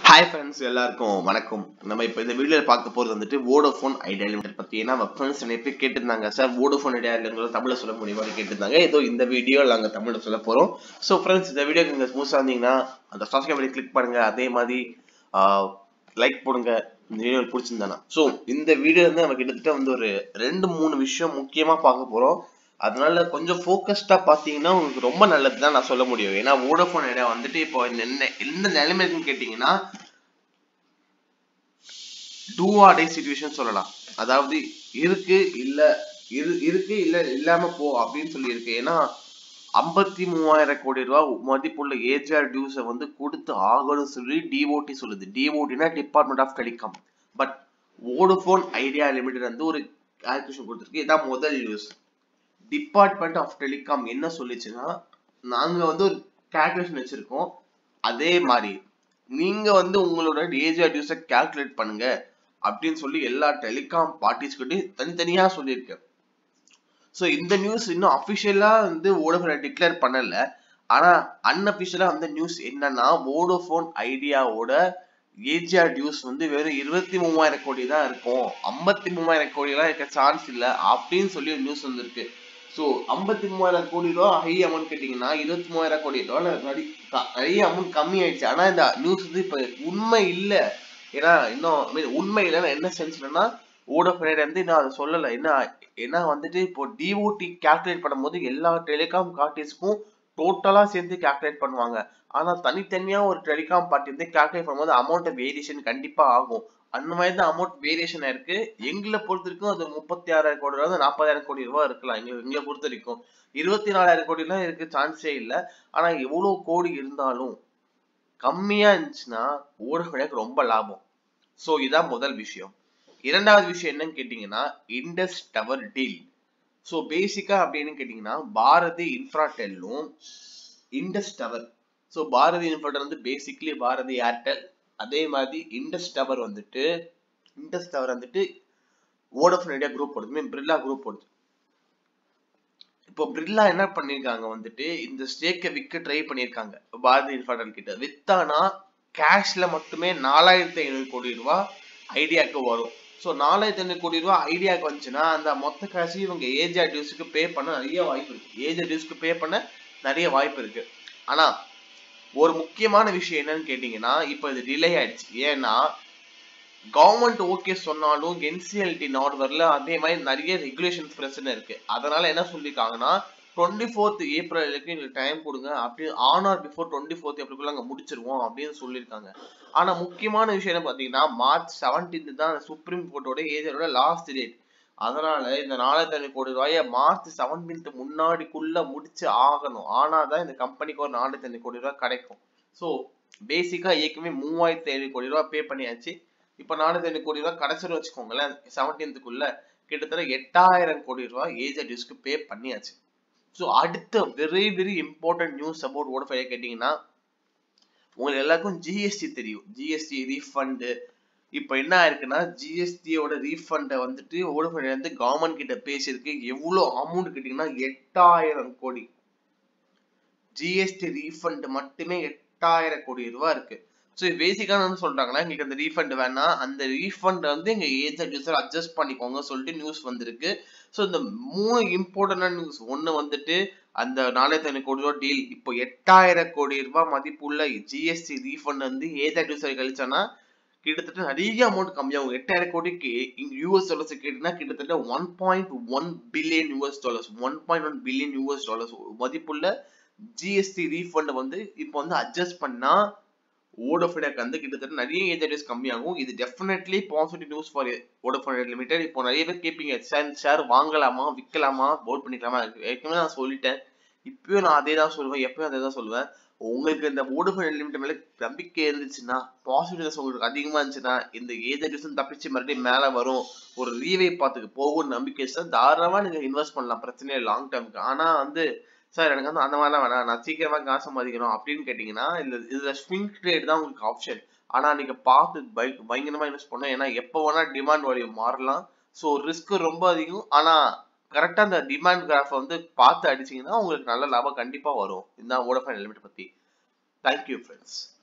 hi friends எல்லாருக்கும் வணக்கம் நம்ம இப்போ இந்த வீடியோவில் பார்க்க போகிறது வந்துட்டு வோடோஃபோன் ஐடியா லிமிடெட் பற்றி ஏன்னா நம்ம ஃப்ரெண்ட்ஸ் நிறைய பேர் கேட்டிருந்தாங்க சார் வோடோஃபோன் ஐடியா லிமிடெட் தமிழில் சொல்ல முடியுமான்னு கேட்டிருந்தாங்க ஏதோ இந்த வீடியோ நாங்கள் தமிழில் சொல்ல போகிறோம் ஸோ ஃப்ரெண்ட்ஸ் இந்த வீடியோக்கு நீங்கள் ஸ்மூத்தாக இருந்தீங்கன்னா அந்த சப்ஸ்கிரைப் பண்ணி கிளிக் பண்ணுங்கள் அதே மாதிரி லைக் போடுங்க இந்த வீடியோ பிடிச்சிருந்தானா ஸோ இந்த வீடியோ வந்து நம்ம கிட்டத்தட்ட வந்து ஒரு ரெண்டு மூணு விஷயம் முக்கியமாக பார்க்க போகிறோம் அதனால கொஞ்சம் ஃபோக்கஸ்டா பாத்தீங்கன்னா உங்களுக்கு ரொம்ப நல்லது தான் நான் சொல்ல முடியும் ஏன்னா வோடோஃபோன் ஐடியா வந்துட்டு இப்போ என்ன எந்த நிலைமை இருக்குன்னு கேட்டீங்கன்னா டூ ஆர் டே சுச்சுவேஷன் சொல்லலாம் அதாவது இருக்கு இல்ல இரு இருக்கு இல்ல இல்லாம போ அப்படின்னு சொல்லி இருக்கு ஏன்னா ஐம்பத்தி மூவாயிரம் கோடி ரூபாய் மதிப்புள்ள ஏஜிஆர் டியூஸை வந்து கொடுத்து ஆகணும்னு சொல்லி டிஓடி சொல்லுது டிஓடினா department of telecom but Vodafone Idea limited வந்து ஒரு கால்குலேஷன் கொடுத்துருக்கு இதான் முதல் நியூஸ் டிபார்ட்மெண்ட் ஆஃப் டெலிகாம் என்ன சொல்லிச்சுன்னா நாங்க வந்து ஒரு கால்குலேஷன் வச்சிருக்கோம் அதே மாதிரி நீங்க வந்து உங்களோட ஏஜிஆர் டியூஸை கால்குலேட் பண்ணுங்க அப்படின்னு சொல்லி எல்லா டெலிகாம் பார்ட்டிஸ்கிட்டையும் தனித்தனியா சொல்லியிருக்கேன் ஸோ இந்த நியூஸ் இன்னும் அஃபிஷியலா வந்து வோடோஃபோன் டிக்ளேர் பண்ணல ஆனா அன்அபிஷியலா அந்த நியூஸ் என்னன்னா வோடோஃபோன் ஐடியாவோட ஏஜிஆர் டியூஸ் வந்து வெறும் இருபத்தி மூவாயிரம் கோடி தான் இருக்கும் ஐம்பத்தி மூவாயிரம் கோடி எல்லாம் இருக்க சான்ஸ் இல்ல அப்படின்னு சொல்லி ஒரு நியூஸ் வந்திருக்கு ஸோ ஐம்பத்தி மூவாயிரம் கோடி ரூபா ஹை அமௌண்ட் கேட்டீங்கன்னா இருபத்தி மூவாயிரம் கோடி ரூபா நிறைய அமௌண்ட் கம்மி ஆயிடுச்சு ஆனா இந்த நியூஸ் வந்து இப்ப உண்மை இல்ல ஏன்னா இன்னும் மீன் உண்மை இல்லைன்னா என்ன சென்ஸ்னா ஓடோஃபோன் வந்து இன்னும் அதை சொல்லலை என்ன ஏன்னா வந்துட்டு இப்போ டிஓடி கால்குலேட் பண்ணும்போது எல்லா டெலிகாம் பார்ட்டிஸ்க்கும் டோட்டலா சேர்ந்து கால்குலேட் பண்ணுவாங்க ஆனா தனித்தனியா ஒரு டெலிகாம் பார்ட்டி வந்து கால்குலேட் பண்ணும்போது அமௌண்ட் வேரியேஷன் கண்டிப்பா ஆகும் அந்த மாதிரி தான் அமௌண்ட் வேரியேஷன் ஆயிருக்கு எங்களை பொறுத்த வரைக்கும் அது முப்பத்தி ஆறாயிரம் கோடி ரூபா நாற்பதாயிரம் கோடி ரூபாய் இருக்கலாம் எங்களை எங்களை பொறுத்த வரைக்கும் இருபத்தி நாலாயிரம் கோடி எல்லாம் இருக்கு சான்ஸே இல்லை ஆனா எவ்வளவு கோடி இருந்தாலும் கம்மியா இருந்துச்சுன்னா ஊடகம் ரொம்ப லாபம் சோ இதான் முதல் விஷயம் இரண்டாவது விஷயம் என்னன்னு கேட்டீங்கன்னா இண்டஸ் டவர் டீல் ஸோ பேசிக்கா அப்படின்னு கேட்டீங்கன்னா பாரதி இன்ஃப்ராடெல்லும் Indus tower so Bharti Infratel வந்து பேசிக்லி பாரதி ஏர்டெல் அதே மாதிரி இண்டஸ் டவர் வந்துட்டு இண்டஸ் டவர் வந்துட்டு வோடோஃபோன் ஐடியா குரூப் போடுது மீன் பிரில்லா குரூப் போடுது இப்போ பிரில்லா என்ன பண்ணிருக்காங்க வந்துட்டு இந்த ஸ்டேக்கை விற்க ட்ரை பண்ணிருக்காங்க பாரதி இன்ஃப்ராடெல் கிட்ட வித்தானா கேஷ்ல மட்டுமே நாலாயிரத்தி ஐநூறு கோடி ரூபாய் ஐடியாவுக்கு வரும் ஸோ நாலாயிரத்தி ஐநூறு கோடி ரூபாய் ஐடியாவுக்கு வந்துச்சுன்னா அந்த மொத்த காசு இவங்க ஏஜிஆர் டியூஸ்க்கு பே பண்ண நிறைய வாய்ப்பு இருக்கு ஏஜிஆர் டியூஸ்க்கு பே பண்ண நிறைய வாய்ப்பு இருக்கு ஆனா ஒரு முக்கியமான விஷயம் என்னன்னு கேட்டீங்கன்னா இப்போ இது டிலே ஆயிடுச்சு ஏன்னா கவர்மெண்ட் ஓகே சொன்னாலும் என்சிஎல்டி நாட் வரல அதே மாதிரி நிறைய ரெகுலேஷன்ஸ் பிரச்சனை இருக்கு அதனால என்ன சொல்லியிருக்காங்கன்னா டுவெண்ட்டி ஃபோர்த் ஏப்ரலுக்கு எங்களுக்கு டைம் கொடுங்க அப்படி on or before twenty fourth ஏப்ரலுக்குள்ள அங்கே முடிச்சிருவோம் அப்படின்னு சொல்லியிருக்காங்க ஆனா முக்கியமான விஷயம் என்ன பார்த்தீங்கன்னா மார்ச் செவன்டீன்த் தான் சுப்ரீம் கோர்ட்டோட ஏஜரோட லாஸ்ட் டேட் அதனால இந்த நாலாயிரத்தி ஐநூறு கோடி ரூபாய மார்ச் செவன்டீன்த் முன்னாடிக்குள்ள முடிச்சு ஆகணும் ஆனாதான் இந்த கம்பெனிக்கு ஒரு நாலாயிரத்தி ஐநூறு கோடி ரூபாய் கிடைக்கும் ஸோ பேசிக்கா ஏற்கனவே மூவாயிரத்தி ஐநூறு கோடி ரூபாய் பே பண்ணியாச்சு இப்போ நாலாயிரத்தி ஐநூறு கோடி ரூபாய் கிடைச்சிரும் வச்சுக்கோங்களேன் செவன்டீன்த்துக்குள்ள கிட்டத்தட்ட எட்டாயிரம் கோடி ரூபாய் ஏஜ் டியூஸ்க்கு பே பண்ணியாச்சு ஸோ அடுத்த very very important news about ஓடோஃபை கேட்டிங்கன்னா உங்களுக்கு எல்லாருக்கும் ஜிஎஸ்டி தெரியும் ஜிஎஸ்டி ரீஃபண்டு இப்போ என்ன ஆயிருக்குன்னா ஜிஎஸ்டியோட ரீஃபண்டை வந்துட்டு ஓடோஃபை வந்து கவர்மெண்ட் கிட்ட பேசியிருக்கு எவ்வளோ அமௌண்ட் கேட்டிங்கன்னா எட்டாயிரம் கோடி ஜிஎஸ்டி ரீஃபண்ட் மட்டுமே எட்டாயிரம் கோடி ரூபாய் இருக்கு ஸோ பேசிக்காக என்ன சொல்றாங்கன்னா எங்களுக்கு அந்த ரீஃபண்ட் வேணாம் அந்த ரீஃபண்ட் வந்து எங்க ஏஜ் அட்ஜஸ்டர் அட்ஜஸ்ட் பண்ணிக்கோங்க சொல்லிட்டு நியூஸ் வந்திருக்கு ஸோ இந்த மூணு இம்பார்ட்டன்டான நியூஸ் ஒன்று வந்துட்டு அந்த நாலாயிரத்தி ஐநூறு கோடி ரூபா டீல் இப்போ எட்டாயிரம் கோடி ரூபாய் மதிப்புள்ள ஜிஎஸ்டி ரீஃபண்ட் வந்து ஏஜ் அட்ஜஸ்டர் கழிச்சானா கிட்டத்தட்ட நிறைய அமௌண்ட் கம்மியாகும் எட்டாயிரம் கோடிக்கு யூஎஸ் டாலர்ஸ் கேட்டீங்கன்னா கிட்டத்தட்ட one point one billion US dollars one point one billion US dollars மதிப்புள்ள ஜிஎஸ்டி ரீஃபண்ட் வந்து இப்போ வந்து அட்ஜஸ்ட் பண்ணா ஓடோஃபோனுக்கு வந்து கிட்டத்தட்ட நிறைய ஏஜென்டிஸ் கம்மியாகும் இது definitely positive news for Vodafone limited இப்போ நிறைய பேர் கேட்பீங்க ஷேர் ஷேர் வாங்கலாமா விற்கலாமா போட் பண்ணிக்கலாமா ஏற்கனவே நான் சொல்லிட்டேன் இப்பயும் நான் அதே தான் சொல்லுவேன் எப்பயும் அதே தான் சொல்லுவேன் உங்களுக்கு இந்த ஓடோஃபோன் லிமிடெட் மேல நம்பிக்கை இருந்துச்சுன்னா பாசிட்டிவ்னஸ் உங்களுக்கு அதிகமா இருந்துச்சுன்னா இந்த ஏஜென்டிஸும் தப்பிச்சு மறுபடியும் மேல வரும் ஒரு ரீவே பார்த்துக்கு போகும் நம்பிக்கை தாராளமா நீங்க இன்வெஸ்ட் பண்ணலாம் பிரச்சனையே லாங் டேர்முக்கு ஆனா வந்து சார் எனக்கு வந்து அந்த மாதிரிலாம் வேணாம் நான் சீக்கிரமா காசு சம்பாதிக்கணும் அப்படின்னு கேட்டீங்கன்னா இந்த இதுல ஸ்விங் ட்ரேட் தான் உங்களுக்கு ஆப்ஷன் ஆனா நீங்க பார்த்து பை பயங்கரமா இன்வெஸ்ட் பண்ணணும் ஏன்னா எப்போ வேணா டிமாண்ட் வேல்யூ மாறலாம் ஸோ ரிஸ்க் ரொம்ப அதிகம் ஆனா கரெக்டா அந்த டிமாண்ட் கிராஃப் வந்து பார்த்து அடிச்சீங்கன்னா உங்களுக்கு நல்ல லாபம் கண்டிப்பா வரும் இதுதான் வோடஃபோன் லிமிட் பத்தி தேங்க்யூ ஃப்ரெண்ட்ஸ்